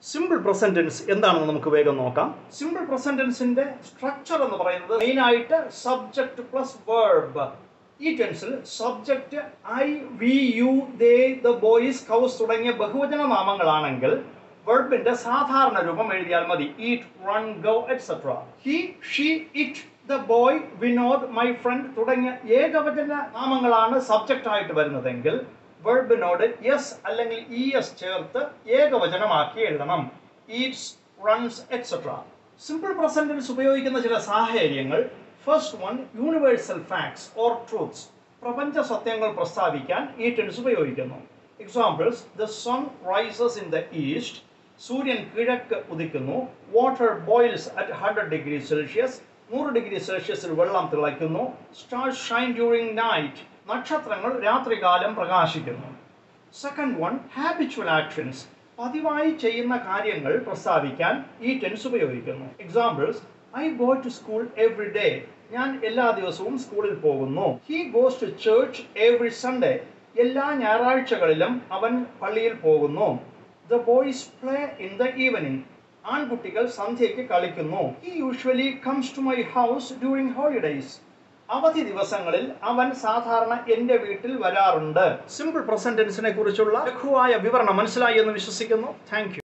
simple present tense എന്താണെന്ന് നമുക്ക് വേഗം നോക്കാം സിമ്പിൾ പ്രസന്റ് ടെൻസിന്റെ സ്ട്രക്ചർ എന്ന് പറയുന്നത് മെയിൻ ആയിട്ട് സബ്ജക്ട് പ്ലസ് വേർബ് ഈ ടെൻസിൽ subject I we you they the boys cows തുടങ്ങിയ ബഹുവചന നാമങ്ങളാണെങ്കിൽ വെർബിന്റെ സാധാരണ രൂപം എഴുതിയാൽ മതി eat run go etcetera he she it the boy Vinod my friend തുടങ്ങിയ ഏകവചന നാമങ്ങളാണ് സബ്ജക്റ്റ് ആയിട്ട് വരുന്നതെങ്കിൽ വെർബിനോട് യെസ് അല്ലെങ്കിൽ ഇ എസ് ചേർത്ത് ഏകവചനമാക്കി എഴുതണം eats runs etcetera simple present tense ഉപയോഗിക്കുന്ന ചില സാഹചര്യങ്ങൾ first one universal facts or truths പ്രപഞ്ച സത്യങ്ങൾ പ്രസ്താവിക്കാൻ ഈ ടെൻസ് ഉപയോഗിക്കുന്നു examples the sun rises in the east സൂര്യൻ കിഴക്ക് ഉദിക്കുന്നു water boils at hundred degree celsius നൂറ് ഡിഗ്രി സെൽഷ്യസിൽ വെള്ളം തിളയ്ക്കുന്നു സ്റ്റാർ ഷൈൻ ഡ്യൂറിംഗ് നൈറ്റ് നക്ഷത്രങ്ങൾ രാത്രികാലം പ്രകാശിക്കുന്നു സെക്കൻഡ് വൺ ഹാബിച്വൽ ആക്ഷൻസ് പതിവായി ചെയ്യുന്ന കാര്യങ്ങൾ പ്രസ്താവിക്കാൻ ഈ ടെൻസ് ഉപയോഗിക്കുന്നു examples I go to school every day ഞാൻ എല്ലാ ദിവസവും സ്കൂളിൽ പോകുന്നു he goes to church every Sunday എല്ലാ ഞായറാഴ്ചകളിലും അവൻ പള്ളിയിൽ പോകുന്നു the boys play in the evening ആൺകുട്ടികൾ സന്ധ്യയ്ക്ക് കളിക്കുന്നു he usually comes to my house during holidays അവധി ദിവസങ്ങളിൽ അവൻ സാധാരണ എന്റെ വീട്ടിൽ വരാറുണ്ട് സിമ്പിൾ പ്രസന്റൻസിനെ കുറിച്ചുള്ള ലഘുവായ വിവരണം മനസ്സിലായി എന്ന് വിശ്വസിക്കുന്നു താങ്ക്